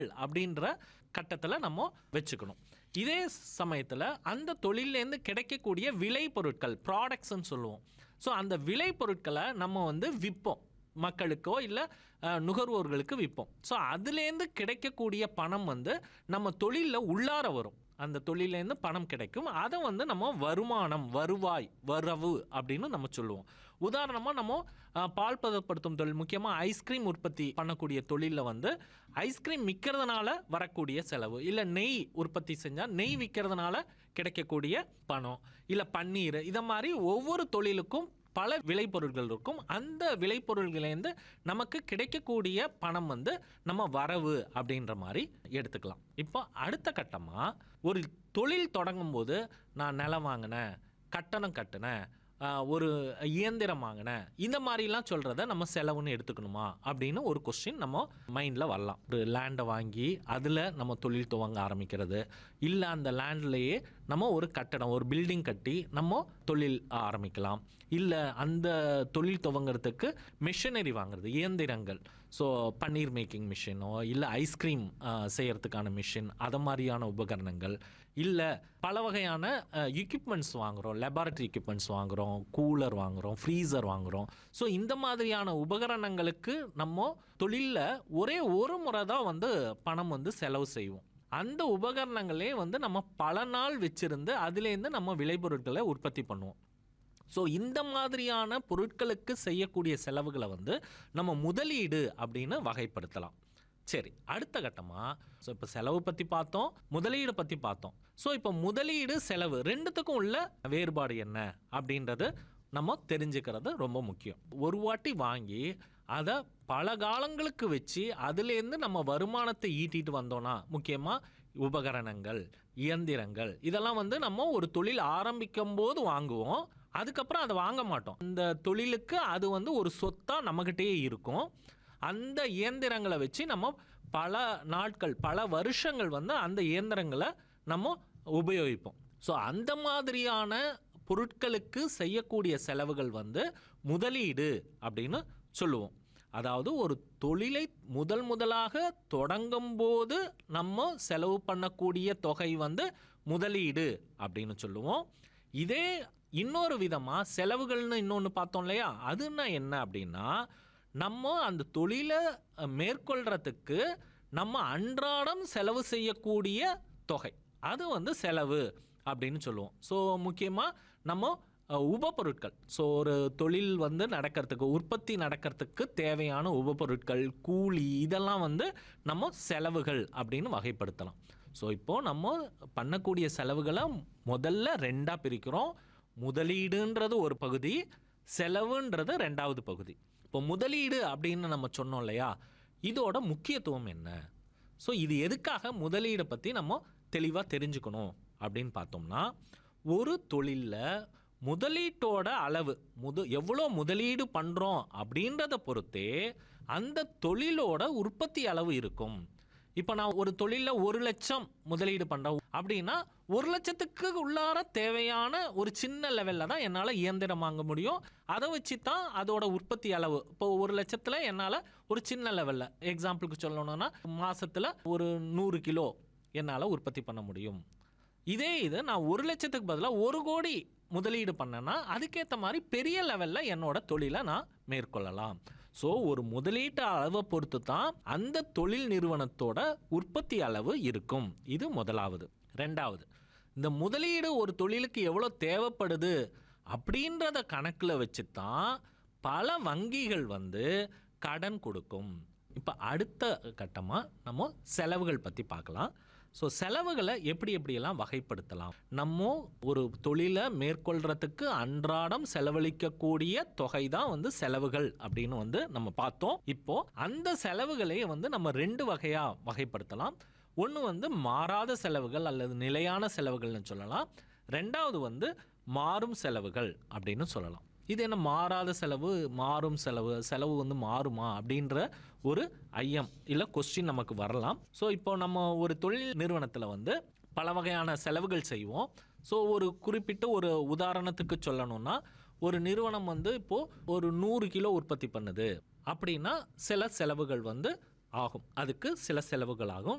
அப்படின்ற கட்டத்தில் நம்ம வச்சுக்கணும் இதே சமயத்தில் அந்த தொழிலேருந்து கிடைக்கக்கூடிய விளை பொருட்கள் ப்ராடக்ட்ஸ்ன்னு சொல்லுவோம் ஸோ அந்த விளை பொருட்களை நம்ம வந்து விற்போம் மக்களுக்கோ இல்லை நுகர்வோர்களுக்கு விற்போம் ஸோ அதுலேருந்து கிடைக்கக்கூடிய பணம் வந்து நம்ம தொழிலில் உள்ளார வரும் அந்த தொழிலேருந்து பணம் கிடைக்கும் அதை வந்து நம்ம வருமானம் வருவாய் வரவு அப்படின்னு நம்ம சொல்லுவோம் உதாரணமாக நம்ம அஹ், பால் பதப்படுத்தும் தொழில் முக்கியமாக ஐஸ்கிரீம் உற்பத்தி பண்ணக்கூடிய தொழிலில் வந்து ஐஸ்கிரீம் விற்கிறதுனால வரக்கூடிய செலவு இல்லை நெய் உற்பத்தி செஞ்சால் நெய் விற்கிறதுனால கிடைக்கக்கூடிய பணம் இல்லை பன்னீர் இதை மாதிரி ஒவ்வொரு தொழிலுக்கும் பல விளைபொருட்கள் இருக்கும் அந்த விளைபொருள்களேருந்து நமக்கு கிடைக்கக்கூடிய பணம் வந்து நம்ம வரவு அப்படின்ற மாதிரி எடுத்துக்கலாம் இப்போ அடுத்த கட்டமாக ஒரு தொழில் தொடங்கும் போது நான் நிலம் வாங்கினேன் கட்டணம் கட்டினேன் ஆஹ், ஒரு இயந்திரம் வாங்கினேன் இந்த மாதிரிலாம் சொல்கிறத நம்ம செலவுன்னு எடுத்துக்கணுமா அப்படின்னு ஒரு கொஸ்டின் நம்ம மைண்டில் வரலாம் ஒரு லேண்டை வாங்கி அதில் நம்ம தொழில் துவங்க ஆரம்பிக்கிறது இல்லை அந்த லேண்ட்லேயே நம்ம ஒரு கட்டடம் ஒரு பில்டிங் கட்டி நம்ம தொழில் ஆரம்பிக்கலாம் இல்லை அந்த தொழில் துவங்குறதுக்கு மிஷினரி வாங்குறது இயந்திரங்கள் ஸோ பன்னீர் மேக்கிங் மிஷினோ இல்லை ஐஸ்கிரீம் செய்யறதுக்கான மிஷின் அதை மாதிரியான உபகரணங்கள் இல்லை பல வகையான எக்யூப்மெண்ட்ஸ் வாங்குகிறோம் லெபார்ட்டரி எக்யூப்மெண்ட்ஸ் வாங்குகிறோம் கூலர் வாங்குகிறோம் ஃப்ரீசர் வாங்குகிறோம் ஸோ இந்த மாதிரியான உபகரணங்களுக்கு நம்ம தொழிலில் ஒரே ஒரு முறை தான் வந்து பணம் வந்து செலவு செய்வோம் அந்த உபகரணங்களே வந்து நம்ம பல நாள் வச்சிருந்து அதுலேருந்து நம்ம விளைபொருட்களை உற்பத்தி பண்ணுவோம் ஸோ இந்த மாதிரியான பொருட்களுக்கு செய்யக்கூடிய செலவுகளை வந்து நம்ம முதலீடு அப்படின்னு வகைப்படுத்தலாம் சரி அடுத்த கட்டமாக ஸோ இப்போ செலவு பற்றி பார்த்தோம் முதலீடு பற்றி பார்த்தோம் ஸோ இப்போ முதலீடு செலவு ரெண்டுத்துக்கும் உள்ள வேறுபாடு என்ன அப்படின்றது நம்ம தெரிஞ்சுக்கிறது ரொம்ப முக்கியம் ஒரு வாட்டி வாங்கி அதை பல காலங்களுக்கு வச்சு அதுலேருந்து நம்ம வருமானத்தை ஈட்டிட்டு வந்தோம்னா முக்கியமாக உபகரணங்கள் இயந்திரங்கள் இதெல்லாம் வந்து நம்ம ஒரு தொழில் ஆரம்பிக்கும் போது வாங்குவோம் அதுக்கப்புறம் அதை வாங்க மாட்டோம் இந்த தொழிலுக்கு அது வந்து ஒரு சொத்தாக நம்மக்கிட்டேயே இருக்கும் அந்த இயந்திரங்களை வச்சு நம்ம பல நாட்கள் பல வருஷங்கள் வந்து அந்த இயந்திரங்களை நம்ம உபயோகிப்போம் ஸோ அந்த மாதிரியான பொருட்களுக்கு செய்யக்கூடிய செலவுகள் வந்து முதலீடு அப்படின்னு சொல்லுவோம் அதாவது ஒரு தொழிலை முதல் முதலாக தொடங்கும் போது நம்ம செலவு பண்ணக்கூடிய தொகை வந்து முதலீடு அப்படின்னு சொல்லுவோம் இதே இன்னொரு விதமாக செலவுகள்னு இன்னொன்று பார்த்தோம் இல்லையா அதுன்னா என்ன அப்படின்னா நம்ம அந்த தொழிலை அஹ், மேற்கொள்றதுக்கு நம்ம அன்றாடம் செலவு செய்யக்கூடிய தொகை அது வந்து செலவு அப்படின்னு சொல்லுவோம் ஸோ முக்கியமாக நம்ம அஹ், உபபொருட்கள் ஸோ ஒரு தொழில் வந்து நடக்கிறதுக்கு உற்பத்தி நடக்கிறதுக்கு தேவையான உபபொருட்கள் கூலி இதெல்லாம் வந்து நம்ம செலவுகள் அப்படின்னு வகைப்படுத்தலாம் ஸோ இப்போது நம்ம பண்ணக்கூடிய செலவுகளை முதல்ல ரெண்டாக பிரிக்கிறோம் முதலீடுன்றது ஒரு பகுதி செலவுன்றது ரெண்டாவது பகுதி இப்போ முதலீடு அப்படின்னு நம்ம சொன்னோம் இல்லையா இதோட முக்கியத்துவம் என்ன ஸோ இது எதுக்காக முதலீடை பற்றி நம்ம தெளிவாக தெரிஞ்சுக்கணும் அப்படின்னு பார்த்தோம்னா ஒரு தொழிலில் முதலீட்டோட அளவு முது எவ்வளோ முதலீடு பண்ணுறோம் அப்படின்றத பொறுத்தே அந்த தொழிலோட உற்பத்தி அளவு இருக்கும் இப்போ நான் ஒரு தொழிலில் ஒரு லட்சம் முதலீடு பண்ணுறேன் அப்படின்னா ஒரு லட்சத்துக்கு உள்ளார தேவையான ஒரு சின்ன லெவலில் தான் என்னால் இயந்திரம் வாங்க முடியும் அதை வச்சு தான் அதோட உற்பத்தி அளவு இப்போ ஒரு லட்சத்தில் என்னால் ஒரு சின்ன லெவலில் எக்ஸாம்பிளுக்கு சொல்லணும்னா மாசத்துல ஒரு நூறு கிலோ என்னால் உற்பத்தி பண்ண முடியும் இதே இது நான் ஒரு லட்சத்துக்கு பதிலாக ஒரு கோடி முதலீடு பண்ணேன்னா அதுக்கேற்ற மாதிரி பெரிய லெவலில் என்னோட தொழிலை நான் மேற்கொள்ளலாம் ஸோ ஒரு முதலீட்டு அளவை பொறுத்து தான் அந்த தொழில் நிறுவனத்தோட உற்பத்தி அளவு இருக்கும் இது முதலாவது ரெண்டாவது இந்த முதலீடு ஒரு தொழிலுக்கு எவ்வளோ தேவைப்படுது அப்படின்றத கணக்கில் வச்சு தான் பல வங்கிகள் வந்து கடன் கொடுக்கும் இப்போ அடுத்த கட்டமாக நம்ம செலவுகள் பற்றி பார்க்கலாம் ஸோ செலவுகளை எப்படி எப்படியெல்லாம் வகைப்படுத்தலாம் நம்ம ஒரு தொழிலை மேற்கொள்றதுக்கு அன்றாடம் செலவழிக்கக்கூடிய தொகை தான் வந்து செலவுகள் அப்படின்னு வந்து நம்ம பார்த்தோம் இப்போ அந்த செலவுகளையே வந்து நம்ம ரெண்டு வகையாக வகைப்படுத்தலாம் ஒன்று வந்து மாறாத செலவுகள் அல்லது நிலையான செலவுகள்னு சொல்லலாம் ரெண்டாவது வந்து மாறும் செலவுகள் அப்படின்னு சொல்லலாம் இது என்ன மாறாத செலவு மாறும் செலவு செலவு வந்து மாறுமா அப்படின்ற ஒரு ஐயம் இல்லை கொஸ்டின் நமக்கு வரலாம் ஸோ இப்போ நம்ம ஒரு தொழில் நிறுவனத்தில் வந்து பல வகையான செலவுகள் செய்வோம் ஸோ ஒரு குறிப்பிட்ட ஒரு உதாரணத்துக்கு சொல்லணும்னா ஒரு நிறுவனம் வந்து இப்போது ஒரு நூறு கிலோ உற்பத்தி பண்ணுது அப்படின்னா சில செலவுகள் வந்து ஆகும் அதுக்கு சில செலவுகள் ஆகும்